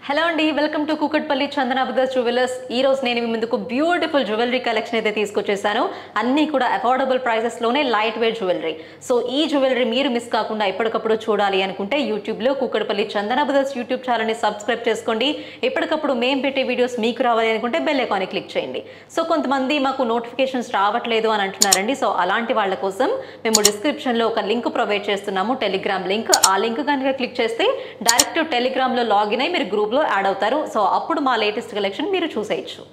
hello అండి welcome to Kukatpally Chandana brothers jewellers ఈ రోజు నేను మీ ముందుకు బ్యూటిఫుల్ జ్యువెలరీ కలెక్షన్ అయితే తీసుకొచ్చేసాను అన్నీ కూడా అఫోర్డబుల్ ప్రైసెస్ లోనే లైట్ వెయిట్ జ్యువెలరీ సో ఈ జ్యువెలరీ మీరు మిస్ కాకుండా ఎప్పటికప్పుడు చూడాలి అనుకుంటే యూట్యూబ్ లో Kukatpally Chandana brothers YouTube channel ని సబ్స్క్రైబ్ చేసుకోండి ఎప్పటికప్పుడు మేము పెట్టే వీడియోస్ మీకు రావాలి అనుకుంటే బెల్ ఐకాన్ క్లిక్ చేయండి సో కొంతమంది మాకు నోటిఫికేషన్స్ రావట్లేదు అని అంటున్నారండి సో అలాంటి వాళ్ళ కోసం మేము డిస్క్రిప్షన్ లో ఒక లింక్ ప్రొవైడ్ చేస్తున్నాము టెలిగ్రామ్ లింక్ ఆ లింక్ కనుక క్లిక్ చేస్తే డైరెక్ట్ టెలిగ్రామ్ లో లాగిన్ అయ్యి మీరు గ్రూప్ లో యాడ్ అవుతారు సో అప్పుడు మా లేటెస్ట్ కలెక్షన్ మీరు చూసేయచ్చు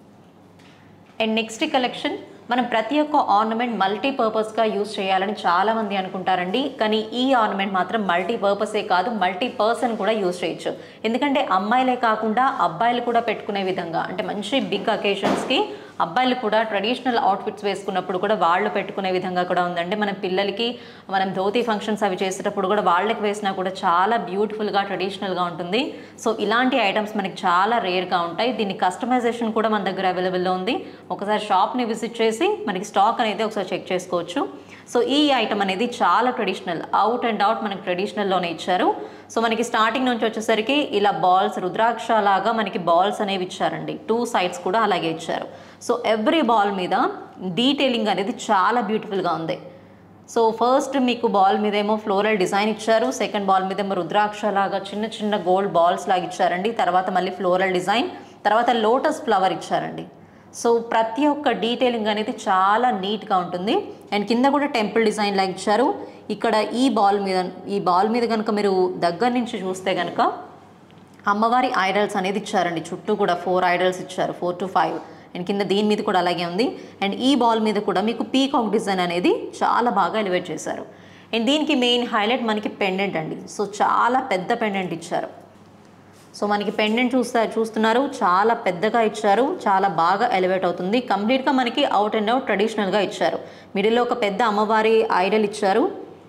అండ్ నెక్స్ట్ కలెక్షన్ మనం ప్రతి ఒక్క ఆర్నమెంట్ మల్టీ పర్పస్గా యూజ్ చేయాలని చాలా మంది అనుకుంటారండి కానీ ఈ ఆర్నమెంట్ మాత్రం మల్టీ పర్పసే కాదు మల్టీ పర్సన్ కూడా యూజ్ చేయొచ్చు ఎందుకంటే అమ్మాయిలే కాకుండా అబ్బాయిలు కూడా పెట్టుకునే విధంగా అంటే మంచి బిగ్ అకేషన్స్కి అబ్బాయిలు కూడా ట్రెడిషనల్ అవుట్ఫిట్స్ వేసుకున్నప్పుడు కూడా వాళ్ళు పెట్టుకునే విధంగా కూడా ఉందండి మన పిల్లలకి మనం ధోతి ఫంక్షన్స్ అవి చేసేటప్పుడు కూడా వాళ్ళకి వేసినా కూడా చాలా బ్యూటిఫుల్గా ట్రెడిషనల్గా ఉంటుంది సో ఇలాంటి ఐటమ్స్ మనకి చాలా రేర్గా ఉంటాయి దీని కస్టమైజేషన్ కూడా మన దగ్గర అవైలబుల్లో ఉంది ఒకసారి షాప్ని విజిట్ చేసి మనకి స్టాక్ అనేది ఒకసారి చెక్ చేసుకోవచ్చు సో ఈ ఐటమ్ అనేది చాలా ట్రెడిషనల్ అవుట్ అండ్ అవుట్ మనకి ట్రెడిషనల్లోనే ఇచ్చారు సో మనకి స్టార్టింగ్ నుంచి వచ్చేసరికి ఇలా బాల్స్ రుద్రాక్ష లాగా మనకి బాల్స్ అనేవి ఇచ్చారండి టూ సైడ్స్ కూడా అలాగే ఇచ్చారు సో ఎవ్రీ బాల్ మీద డీటెయిలింగ్ అనేది చాలా బ్యూటిఫుల్గా ఉంది సో ఫస్ట్ మీకు బాల్ మీద ఏమో ఫ్లోరల్ డిజైన్ ఇచ్చారు సెకండ్ బాల్ మీద ఏమో రుద్రాక్ష లాగా చిన్న చిన్న గోల్డ్ బాల్స్ లాగా ఇచ్చారండి తర్వాత మళ్ళీ ఫ్లోరల్ డిజైన్ తర్వాత లోటస్ ఫ్లవర్ ఇచ్చారండి సో ప్రతి ఒక్క డీటెయిలింగ్ అనేది చాలా నీట్గా ఉంటుంది అండ్ కింద కూడా టెంపుల్ డిజైన్ లాగా ఇచ్చారు ఇక్కడ ఈ బాల్ మీద ఈ బాల్ మీద కనుక మీరు దగ్గర నుంచి చూస్తే కనుక అమ్మవారి ఐడల్స్ అనేది ఇచ్చారండి చుట్టూ కూడా ఫోర్ ఐడల్స్ ఇచ్చారు ఫోర్ టు ఫైవ్ అండ్ కింద దీని మీద కూడా అలాగే ఉంది అండ్ ఈ బాల్ మీద కూడా మీకు పీకాక్ డిజైన్ అనేది చాలా బాగా ఎలివేట్ చేశారు అండ్ దీనికి మెయిన్ హైలైట్ మనకి పెండెంట్ అండి సో చాలా పెద్ద పెండెంట్ ఇచ్చారు సో మనకి పెండెంట్ చూస్తా చూస్తున్నారు చాలా పెద్దగా ఇచ్చారు చాలా బాగా ఎలివేట్ అవుతుంది కంప్లీట్గా మనకి అవుట్ అండ్ అవుట్ ట్రెడిషనల్గా ఇచ్చారు మిడిల్లో ఒక పెద్ద అమ్మవారి ఐడల్ ఇచ్చారు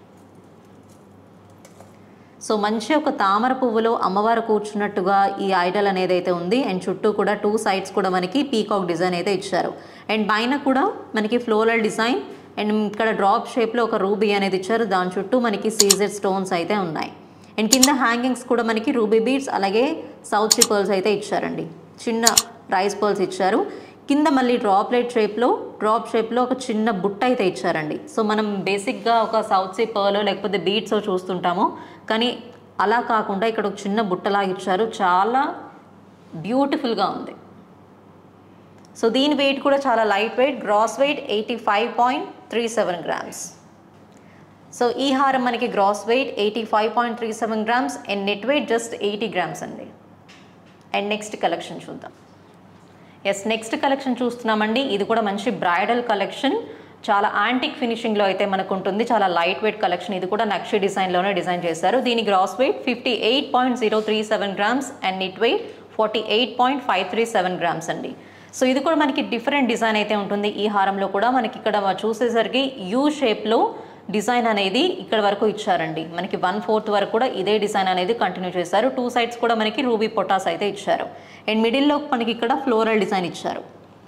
సో మంచి ఒక తామర పువ్వులో అమ్మవారు కూర్చున్నట్టుగా ఈ ఐడల్ అనేది అయితే ఉంది అండ్ చుట్టూ కూడా టూ సైడ్స్ కూడా మనకి పీకాక్ డిజైన్ అయితే ఇచ్చారు అండ్ పైన కూడా మనకి ఫ్లోరల్ డిజైన్ అండ్ ఇక్కడ డ్రాప్ షేప్లో ఒక రూబీ అనేది ఇచ్చారు దాని చుట్టూ మనకి సీజర్ స్టోన్స్ అయితే ఉన్నాయి అండ్ కింద హ్యాంగింగ్స్ కూడా మనకి రూబీ బీడ్స్ అలాగే సౌత్ సీ పర్ల్స్ అయితే ఇచ్చారండి చిన్న రైస్ పర్ల్స్ ఇచ్చారు కింద మళ్ళీ డ్రాప్లెట్ షేప్లో డ్రాప్ షేప్లో ఒక చిన్న బుట్ట అయితే ఇచ్చారండి సో మనం బేసిక్గా ఒక సౌత్ సీ పర్ల్ లేకపోతే బీడ్స్ చూస్తుంటాము కానీ అలా కాకుండా ఇక్కడ ఒక చిన్న బుట్టలాగా ఇచ్చారు చాలా బ్యూటిఫుల్గా ఉంది సో దీని వెయిట్ కూడా చాలా light weight gross weight eighty five point three seven grams so ఈ హారం మనకి gross weight eighty five point three seven grams and net weight just eighty grams అండి అండ్ నెక్స్ట్ కలెక్షన్ చూద్దాం ఎస్ నెక్స్ట్ కలెక్షన్ చూస్తున్నామండి ఇది కూడా మంచి bridal collection చాలా యాంటిక్ ఫినిషింగ్లో అయితే మనకు ఉంటుంది చాలా లైట్ వెయిట్ కలెక్షన్ ఇది కూడా నక్షి డిజైన్లోనే డిజైన్ చేశారు దీని gross weight fifty eight point zero three seven grams and net weight forty eight point five three seven grams అండి సో ఇది కూడా మనకి డిఫరెంట్ డిజైన్ అయితే ఉంటుంది ఈ హారంలో కూడా మనకి ఇక్కడ చూసేసరికి యూ షేప్లో డిజైన్ అనేది ఇక్కడ వరకు ఇచ్చారండి మనకి వన్ ఫోర్త్ వరకు కూడా ఇదే డిజైన్ అనేది కంటిన్యూ చేశారు టూ సైడ్స్ కూడా మనకి రూబీ పొటాస్ అయితే ఇచ్చారు అండ్ మిడిల్లో మనకి ఇక్కడ ఫ్లోరల్ డిజైన్ ఇచ్చారు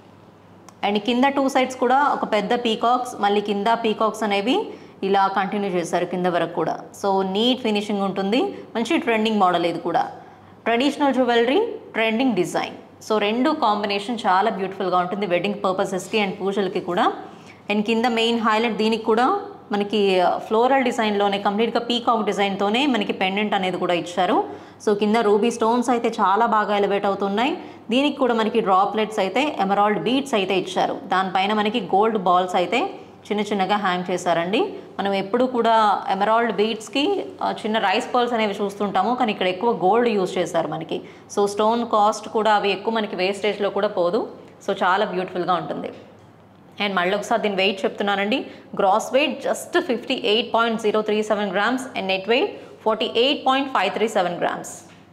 అండ్ కింద టూ సైడ్స్ కూడా ఒక పెద్ద పీకాక్స్ మళ్ళీ కింద పీకాక్స్ అనేవి ఇలా కంటిన్యూ చేశారు కింద వరకు కూడా సో నీట్ ఫినిషింగ్ ఉంటుంది మంచి ట్రెండింగ్ మోడల్ ఇది కూడా traditional jewellery trending design so రెండు కాంబినేషన్ చాలా బ్యూటిఫుల్గా ఉంటుంది వెడ్డింగ్ పర్పసెస్కి అండ్ పూజలకి కూడా అండ్ కింద మెయిన్ హైలైట్ దీనికి కూడా మనకి ఫ్లోరల్ డిజైన్లోనే కంప్లీట్గా పీకాక్ డిజైన్తోనే మనకి పెండెంట్ అనేది కూడా ఇచ్చారు సో కింద రూబీ స్టోన్స్ అయితే చాలా బాగా ఎలివేట్ అవుతున్నాయి దీనికి కూడా మనకి డ్రాప్లెట్స్ అయితే ఎమరాల్డ్ బీడ్స్ అయితే ఇచ్చారు దానిపైన మనకి గోల్డ్ బాల్స్ అయితే చిన్న చిన్నగా హ్యాంగ్ చేశారండి మనం ఎప్పుడు కూడా ఎమరాల్డ్ బీడ్స్కి చిన్న రైస్ పర్ల్స్ అనేవి చూస్తుంటాము కానీ ఇక్కడ ఎక్కువ గోల్డ్ యూస్ చేశారు మనకి సో స్టోన్ కాస్ట్ కూడా అవి ఎక్కువ మనకి వేస్టేజ్లో కూడా పోదు సో చాలా బ్యూటిఫుల్గా ఉంటుంది అండ్ మళ్ళీ ఒకసారి దీని వెయిట్ చెప్తున్నానండి gross weight just fifty eight point zero three seven grams and net weight forty eight point five three seven grams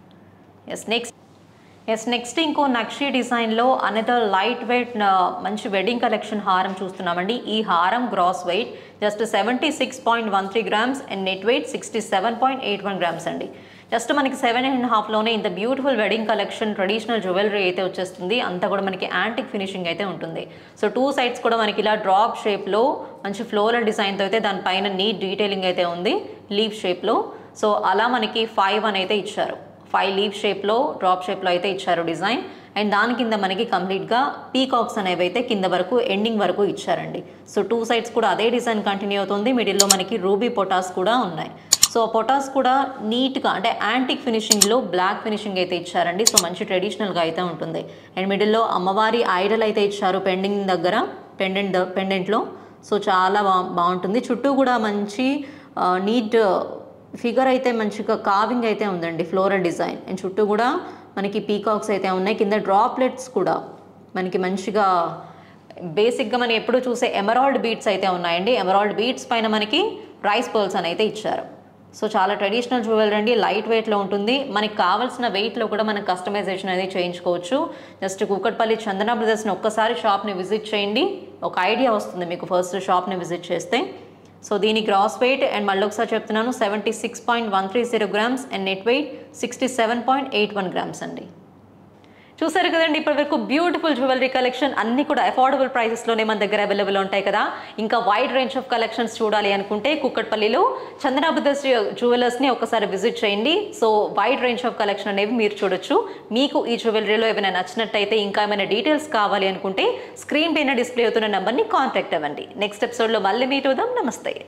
yes next yes next ఇంకో నక్షి డిజైన్లో అనదర్ లైట్ వెయిట్ మంచి వెడ్డింగ్ కలెక్షన్ హారం చూస్తున్నామండి ఈ హారం gross weight just seventy six point one three grams and net weight sixty seven point eight one grams అండి just మనకి సెవెన్ అండ్ హాఫ్లోనే ఇంత beautiful wedding collection traditional jewellery అయితే వచ్చేస్తుంది అంతా కూడా మనకి యాంటిక్ ఫినిషింగ్ అయితే ఉంటుంది సో టూ సైడ్స్ కూడా మనకి ఇలా డ్రాప్ షేప్లో మంచి ఫ్లోరల్ డిజైన్తో అయితే దానిపైన నీట్ డీటెయిలింగ్ అయితే ఉంది లీవ్ షేప్లో సో అలా మనకి ఫైవ్ అని అయితే ఇచ్చారు ఫైవ్ లీవ్ షేప్లో డ్రాప్ షేప్లో అయితే ఇచ్చారు డిజైన్ అండ్ దాని కింద మనకి కంప్లీట్గా పీకాక్స్ అనేవి అయితే కింద వరకు ఎండింగ్ వరకు ఇచ్చారండి సో టూ సైడ్స్ కూడా అదే డిజైన్ కంటిన్యూ అవుతుంది మిడిల్లో మనకి రూబీ పొటాస్ కూడా ఉన్నాయి సో పొటాస్ కూడా నీట్గా అంటే యాంటిక్ ఫినిషింగ్లో బ్లాక్ ఫినిషింగ్ అయితే ఇచ్చారండి సో మంచి ట్రెడిషనల్గా అయితే ఉంటుంది అండ్ మిడిల్లో అమ్మవారి ఐడల్ అయితే ఇచ్చారు పెండింగ్ దగ్గర పెండెంట్ పెండెంట్లో సో చాలా బా బాగుంటుంది చుట్టూ కూడా మంచి నీట్ ఫిగర్ అయితే మంచిగా కావింగ్ అయితే ఉందండి ఫ్లోరల్ డిజైన్ అండ్ చుట్టూ కూడా మనకి పీకాక్స్ అయితే ఉన్నాయి కింద డ్రాప్లెట్స్ కూడా మనకి మంచిగా బేసిక్గా మనం ఎప్పుడు చూసే ఎమరాల్డ్ బీట్స్ అయితే ఉన్నాయండి ఎమరాల్డ్ బీట్స్ పైన మనకి రైస్ పర్ల్స్ అని అయితే ఇచ్చారు సో చాలా ట్రెడిషనల్ జ్యువెలరీ అండి లైట్ వెయిట్లో ఉంటుంది మనకి కావాల్సిన వెయిట్లో కూడా మనం కస్టమైజేషన్ అనేది చేయించుకోవచ్చు జస్ట్ కూకట్పల్లి చందన బ్రదర్స్ని ఒక్కసారి షాప్ని విజిట్ చేయండి ఒక ఐడియా వస్తుంది మీకు ఫస్ట్ షాప్ని విజిట్ చేస్తే సో దీని గ్రాస్ వెయిట్ అండ్ మళ్ళీ ఒకసారి చెప్తున్నాను seventy six point one three zero grams and net weight sixty seven point eight one grams అండి చూసారు కదండి ఇప్పటి వరకు బ్యూటిఫుల్ జ్యువెలరీ కలెక్షన్ అన్ని కూడా అఫోర్డబుల్ ప్రైసెస్లోనే మన దగ్గర అవైలబుల్ ఉంటాయి కదా ఇంకా వైడ్ రేంజ్ ఆఫ్ కలెక్షన్స్ చూడాలి అనుకుంటే కుక్కట్పల్లిలో చందనా బ్రదర్స్ జ్యువెలర్స్ని ఒకసారి విజిట్ చేయండి so wide range of collection అనేవి మీరు చూడొచ్చు మీకు ఈ జ్యువెలరీలో ఏమైనా నచ్చినట్టయితే ఇంకా ఏమైనా డీటెయిల్స్ కావాలి అనుకుంటే స్క్రీన్ పైన డిస్ప్లే అవుతున్న నెంబర్ని కాంటాక్ట్ అవ్వండి నెక్స్ట్ ఎపిసోడ్లో మళ్ళీ మీట్ అవుదాం నమస్తే